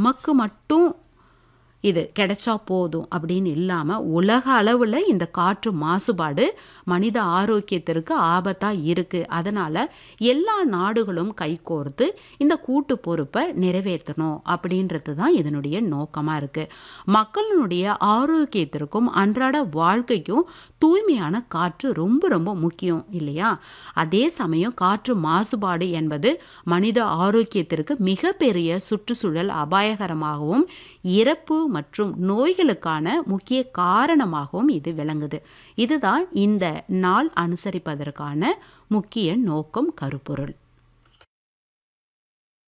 நமக்கு மட்டும் இது கிடைச்சா போதும் அப்படின்னு இல்லாமல் உலக அளவில் இந்த காற்று மாசுபாடு மனித ஆரோக்கியத்திற்கு ஆபத்தாக இருக்குது அதனால் எல்லா நாடுகளும் கைகோர்த்து இந்த கூட்டு பொறுப்பை நிறைவேற்றணும் அப்படின்றது தான் இதனுடைய நோக்கமாக இருக்குது மக்களினுடைய ஆரோக்கியத்திற்கும் அன்றாட வாழ்க்கைக்கும் தூய்மையான காற்று ரொம்ப ரொம்ப முக்கியம் இல்லையா அதே சமயம் காற்று மாசுபாடு என்பது மனித ஆரோக்கியத்திற்கு மிகப்பெரிய சுற்றுச்சூழல் அபாயகரமாகவும் இறப்பு மற்றும் நோய்களுக்கான முக்கிய காரணமாகவும் இது விளங்குது இதுதான் இந்த நாள் அனுசரிப்பதற்கான முக்கிய நோக்கம் கருப்பொருள்